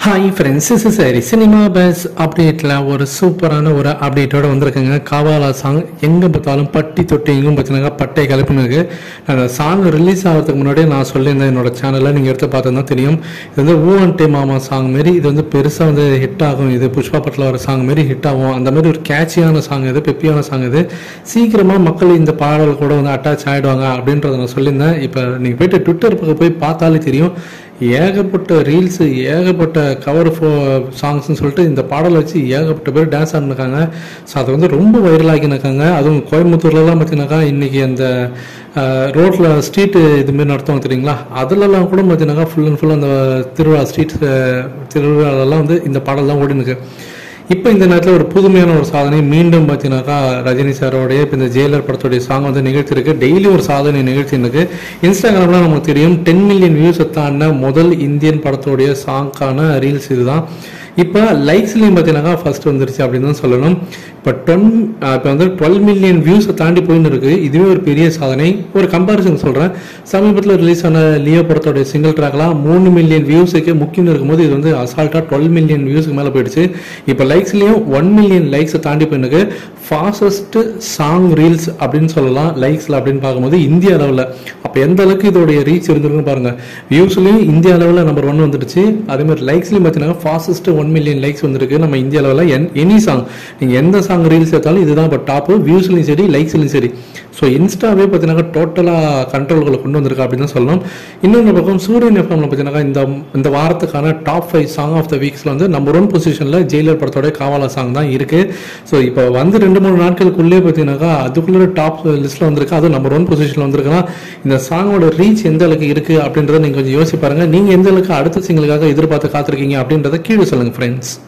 hi friends is சரி cinema base அப்டேட்டில் ஒரு சூப்பரான ஒரு அப்டேட்டோட வந்திருக்குங்க காவாலா சாங் எங்கே பார்த்தாலும் பட்டி தொட்டி எங்கும் பார்த்தீங்கன்னா பட்டை கலப்புனுக்கு அந்த சாங் ரிலீஸ் ஆகிறதுக்கு முன்னாடியே நான் சொல்லியிருந்தேன் என்னோட சேனலில் நீங்கள் எடுத்து பார்த்தா தெரியும் இது வந்து ஊ அண்டே மாமா சாங் மாரி இது வந்து பெருசாக வந்து ஹிட் ஆகும் இது புஷ்பா பட்டில் வர சாங் மாரி ஹிட் ஆகும் அந்த மாதிரி ஒரு கேட்சியான சாங் இது பெப்பியான சாங் இது சீக்கிரமாக மக்கள் இந்த பாடல் கூட வந்து அட்டாச் ஆகிடுவாங்க அப்படின்றத நான் சொல்லியிருந்தேன் இப்போ நீங்கள் போயிட்டு ட்விட்டர் பக்கம் போய் பார்த்தாலே தெரியும் ஏகப்பட்ட ரீல்ஸு ஏகப்பட்ட கவர் ஃபோ சாங்ஸ்னு சொல்லிட்டு இந்த பாடலை வச்சு ஏகப்பட்ட பேர் டான்ஸ் ஆடினாங்க ஸோ அதை வந்து ரொம்ப வைரலாகினாக்காங்க அதுவும் கோயம்புத்தூர்லலாம் பார்த்தீங்கன்னாக்கா இன்றைக்கி அந்த ரோட்டில் ஸ்ட்ரீட்டு இதுமாரி நடத்துவாங்க தெரியுங்களா அதிலலாம் கூட பார்த்தீங்கன்னாக்கா ஃபுல் அண்ட் ஃபுல் அந்த திருவிழா ஸ்ட்ரீட் திருவிழாலெல்லாம் வந்து இந்த பாடல் தான் ஓடினுக்கு இப்போ இந்த நேரத்தில் ஒரு புதுமையான ஒரு சாதனை மீண்டும் பார்த்தீங்கன்னாக்கா ரஜினி சாரோடைய இப்போ இந்த ஜெயிலர் படத்துடைய சாங் வந்து நிகழ்த்தி இருக்கு டெய்லி ஒரு சாதனை நிகழ்ச்சி இருக்கு இன்ஸ்டாகிராம்ல நமக்கு தெரியும் டென் மில்லியன் வியூஸ் தாண்டின முதல் இந்தியன் படத்துடைய சாங்க்கான ரீல்ஸ் இதுதான் இப்போ லைக்ஸ்லையும் பார்த்தீங்கன்னாக்கா ஃபர்ஸ்ட் வந்துருச்சு அப்படின்னு தான் சொல்லணும் இப்போ டொன் இப்போ வந்து டுவெல் மில்லியன் வியூஸை தாண்டி போயின்னு இருக்கு இதுவே ஒரு பெரிய சாதனை ஒரு கம்பாரிசன் சொல்கிறேன் சமீபத்தில் ரிலீஸ் ஆன லியோ படத்தோடைய சிங்கிள் ட்ராக்லாம் மூணு மில்லியன் வியூஸுக்கு முக்கியம் இருக்கும்போது இது வந்து அசால்ட்டாக டுவெல் மில்லியன் வியூஸுக்கு மேலே போயிடுச்சு இப்போ லைக்ஸ்லேயும் ஒன் மில்லியன் லைக்ஸை தாண்டி போயிருக்கு ஃபாஸ்டஸ்ட் சாங் ரீல்ஸ் அப்படின்னு சொல்லலாம் லைக்ஸில் அப்படின்னு பார்க்கும்போது இந்திய அளவில் அப்போ எந்த அளவுக்கு இதோடைய ரீச் இருந்திருக்குன்னு பாருங்க வியூஸ்லையும் இந்திய அளவில் நம்பர் ஒன் வந்துடுச்சு அதே மாதிரி லைக்ஸ்லையும் பார்த்தீங்கன்னா ஃபாஸ்டஸ்ட் ஒன் மில்லியன் லைக்ஸ் வந்திருக்கு நம்ம இந்திய அளவில் என் எனி சாங் நீங்கள் எந்த சாங் ரீல்ஸ் எடுத்தாலும் இதுதான் இப்போ டாப்பு வியூஸ்லையும் சரி லைக்ஸ்லையும் சரி ஸோ இன்ஸ்டாவே பார்த்தீங்கன்னா டோட்டலாக கண்ட்ரோல்களை கொண்டு வந்திருக்கு அப்படின்னு தான் சொல்லணும் இன்னொன்று பக்கம் சூரியன் எஃப்எம்ல பார்த்தீங்கன்னா இந்த இந்த வாரத்துக்கான top five song of the வீக்ஸில் வந்து நம்பர் ஒன் பொசிஷனில் ஜெயிலர் படத்தோட காவாலா சாங் தான் இருக்கு ஸோ இப்போ வந்து ரெண்டு மூணு நாட்களுக்குள்ளே பார்த்தீங்கன்னாக்கா அதுக்குள்ளே டாப் லிஸ்ட்டில் வந்திருக்கு அதுவும் நம்பர் ஒன் பொசிஷனில் வந்திருக்குன்னா இந்த சாங்கோட ரீச் எந்த அளவுக்கு இருக்கு அப்படின்றத நீங்கள் கொஞ்சம் யோசிச்சு பாருங்க நீங்கள் எந்த அளவுக்கு அடுத்த சிங்களுக்காக எதிர்பார்த்து காத்திருக்கீங்க அப்படின்றத கீழே சொல்லுங்க ஃப்ரெண்ட்ஸ்